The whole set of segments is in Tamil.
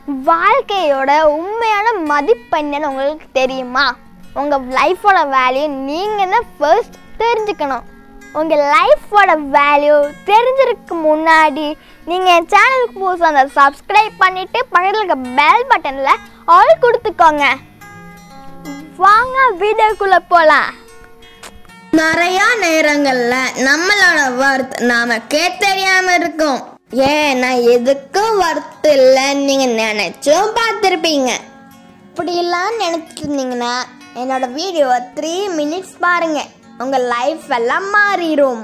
வாழ்க்கையோட உண்மையான மதிப்பு என்னன்னு உங்களுக்கு தெரியுமா உங்கள் லைஃபோட வேல்யூ நீங்கள் தான் ஃபர்ஸ்ட் தெரிஞ்சுக்கணும் உங்கள் லைஃபோட வேல்யூ தெரிஞ்சிருக்கு முன்னாடி நீங்கள் என் சேனலுக்கு புதுசாக அந்த சப்ஸ்கிரைப் பண்ணிவிட்டு பக்கத்தில் இருக்க பெல் பட்டனில் ஆல் கொடுத்துக்கோங்க வாங்க வீடியோக்குள்ளே போகலாம் நிறைய நேரங்கள்ல நம்மளோட வர்த் நமக்கே தெரியாம இருக்கும் ஏன்னா எதுக்கும் வர்த் இல்லைன்னு நீங்க நினைச்சும் பார்த்துருப்பீங்க இப்படிலாம் நினைச்சிட்டு இருந்தீங்கன்னா என்னோட வீடியோவை த்ரீ மினிட்ஸ் பாருங்க உங்க லைஃப் எல்லாம் மாறிடும்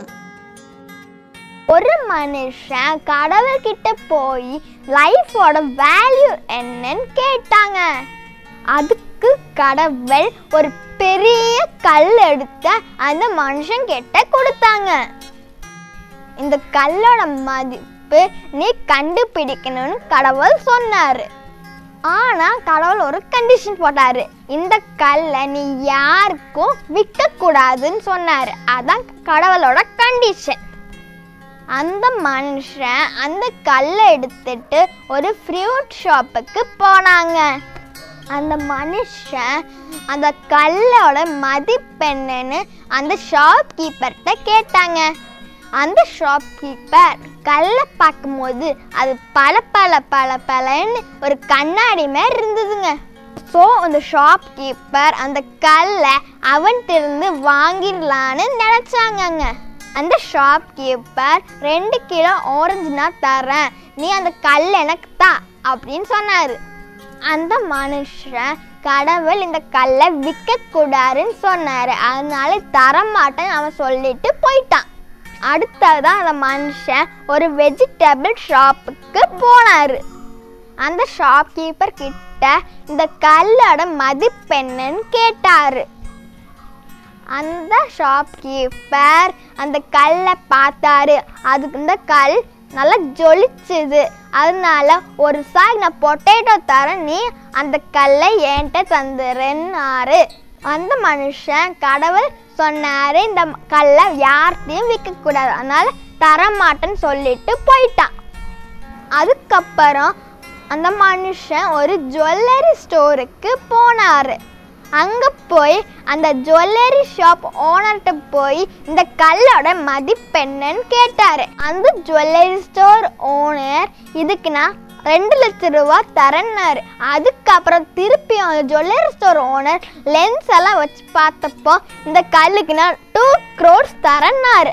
ஒரு மனுஷன் கடவுள்கிட்ட போய் லைஃபோட வேல்யூ என்னன்னு கேட்டாங்க அதுக்கு கடவுள் ஒரு பெரிய கல் எடுத்து அந்த மனுஷன் கிட்ட கொடுத்தாங்க இந்த கல்லோட மதிப்பு நீ கண்டுபிடிக்கணும்னு கடவுள் சொன்னாரு ஆனா கடவுள் ஒரு கண்டிஷன் போட்டாரு இந்த கல்லை நீ யாருக்கும் விற்க கூடாதுன்னு சொன்னாரு அதான் கடவுளோட கண்டிஷன் அந்த மனுஷன் அந்த கல்லை எடுத்துட்டு ஒரு ஃப்ரூட் ஷாப்புக்கு போனாங்க அந்த மனுஷன் அந்த கல்லோட மதிப்பு என்னன்னு அந்த ஷாப் கீப்பர்கிட்ட கேட்டாங்க அந்த ஷாப் கீப்பர் கல்லை பார்க்கும்போது அது பல பல பல பலன்னு ஒரு கண்ணாடி மாதிரி இருந்ததுங்க ஸோ அந்த ஷாப் கீப்பர் அந்த கல்லை அவன்கிட்ட வாங்கிடலான்னு நினச்சாங்கங்க அந்த ஷாப் கீப்பர் ரெண்டு கிலோ ஆரஞ்சுனா தரேன் நீ அந்த கல் எனக்கு தா அப்படின்னு சொன்னார் அந்த மனுஷன் கடவுள் இந்த கல்லை விற்க கூடாதுன்னு சொன்னார் அதனால தரமாட்டேன்னு அவன் சொல்லிட்டு போயிட்டான் அடுத்ததான் அந்த மனுஷன் ஒரு வெஜிடபிள் ஷாப்புக்கு போனார் அந்த ஷாப் கீப்பர் கிட்ட இந்த கல்லோட மதிப்பு என்னன்னு கேட்டாரு அந்த ஷாப் கீப்பர் அந்த கல்லை பார்த்தாரு அதுக்கு இந்த கல் நல்லா ஜொலிச்சுது அதனால ஒரு சாய் நான் பொட்டேட்டோ தரேன் நீ அந்த கல்லை என்கிட்ட தந்துருன்னாரு அந்த மனுஷன் கடவுள் சொன்னாரு இந்த கல்லை யார்கிட்டையும் விற்கக்கூடாது அதனால தரமாட்டேன்னு சொல்லிட்டு போயிட்டான் அதுக்கப்புறம் அந்த மனுஷன் ஒரு ஜுவல்லரி ஸ்டோருக்கு போனார் அங்கே போய் அந்த ஜுவல்லரி ஷாப் ஓனர்கிட்ட போய் இந்த கல்லோட மதிப்பு என்னன்னு கேட்டார் அந்த ஜுவல்லரி ஸ்டோர் ஓனர் இதுக்கு நான் ரெண்டு லட்ச ரூபா தரேன்னாரு அதுக்கப்புறம் திருப்பி அந்த ஜுவல்லரி ஸ்டோர் ஓனர் லென்ஸ் எல்லாம் வச்சு பார்த்தப்போ இந்த கல்லுக்கு நான் டூ க்ரோர்ஸ் தரேன்னாரு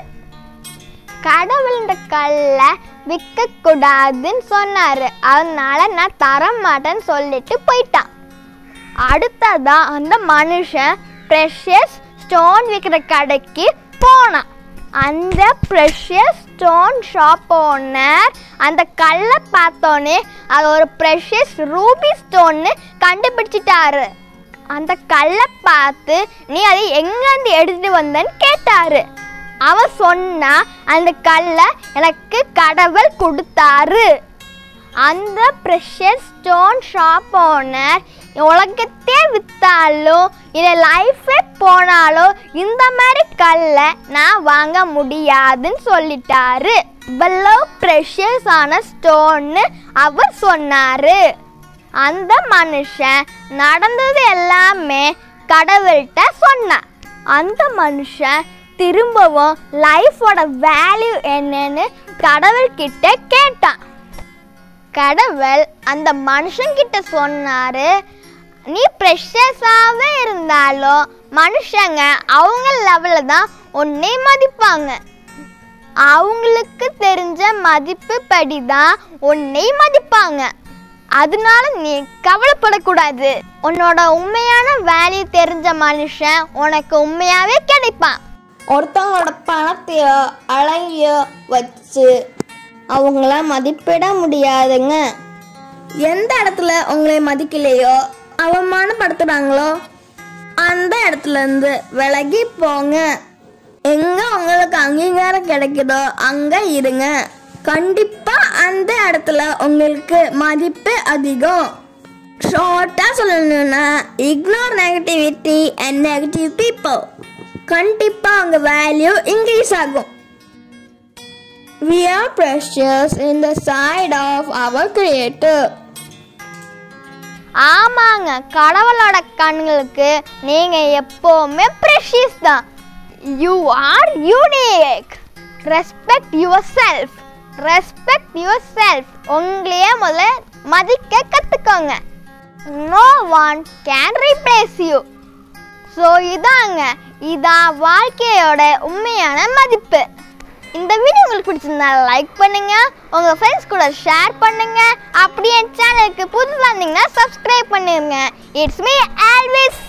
கடவுள் இந்த கல்லை விற்க கூடாதுன்னு சொன்னாரு அதனால நான் தர மாட்டேன்னு சொல்லிட்டு போயிட்டான் அடுத்ததா அந்த மனுஷன் ப்ரெஷியஸ் ஸ்டோன் விற்கிற கடைக்கு போனான் அந்த ப்ரெஷியஸ் ஸ்டோன் ஷாப் ஓனர் அந்த கல்லை பார்த்தோன்னே அது ஒரு ப்ரெஷியஸ் ரூபி ஸ்டோன்னு கண்டுபிடிச்சிட்டாரு அந்த கல்லை பார்த்து நீ அதை எங்கேருந்து எடுத்துட்டு வந்தேன்னு கேட்டாரு அவன் சொன்னா அந்த கல்லை எனக்கு கடவுள் கொடுத்தாரு அந்த ப்ரெஷர் ஸ்டோன் ஷாப் ஓனர் உலகத்தே வித்தாலும் இல்லை லைஃபே போனாலும் இந்த மாதிரி கல்லை நான் வாங்க முடியாதுன்னு சொல்லிட்டாரு இவ்வளோ ப்ரெஷஸ் ஆன ஸ்டோன்னு அவர் சொன்னாரு அந்த மனுஷன் நடந்தது எல்லாமே கடவுள்கிட்ட சொன்னான் அந்த மனுஷன் திரும்பவும் லைஃபோட வேல்யூ என்னன்னு கடவுள்கிட்ட கேட்டான் கடவுள் அந்த மனுஷங்கிட்ட சொன்னாரு நீ ப்ரெஷஸாகவே இருந்தாலும் மனுஷங்க அவங்க லெவலில் தான் உன்னை மதிப்பாங்க அவங்களுக்கு தெரிஞ்ச மதிப்பு படி தான் உன்னை மதிப்பாங்க அதனால நீ கவலைப்படக்கூடாது உன்னோட உண்மையான வேல்யூ தெரிஞ்ச மனுஷன் உனக்கு உண்மையாவே கிடைப்பான் ஒருத்தவங்களோட பணத்தையோ அழகையோ வச்சு அவங்கள மதிப்பிட முடியாதுங்க எந்த இடத்துல உங்களை மதிக்கலையோ அவமானப்படுத்துறாங்களோ அந்த இடத்துல இருந்து விலகி போங்க எங்க உங்களுக்கு அங்கீகாரம் கிடைக்குதோ அங்க இருங்க கண்டிப்பா அந்த இடத்துல உங்களுக்கு மதிப்பு அதிகம் ஷார்ட்டா சொல்லணும்னா ignore negativity and negative people கண்டிப்பா உங்க வேல்யூ இன்க்ரீஸ் ஆகும் We are precious in the sight of our Creator. ஆமாங்க கடவுளோட கண்களுக்கு நீங்க எப்பவுமே ப்ரெஷியஸ் தான் you are unique respect yourself respect yourself உங்களையே முதல்ல மதிக்க கற்றுக்கோங்க no one can replace you so இதாங்க இதான் வாழ்க்கையோட உண்மையான மதிப்பு இந்த வீடியோ உங்களுக்கு பிடிச்சிருந்தா லைக் பண்ணுங்க உங்க ஃப்ரெண்ட்ஸ் கூட ஷேர் பண்ணுங்க அப்படியே சேனலுக்கு புதுசாக இருந்தீங்கன்னா சப்ஸ்கிரைப் பண்ணிருங்க இட்ஸ் மீ ஆல்வேஸ்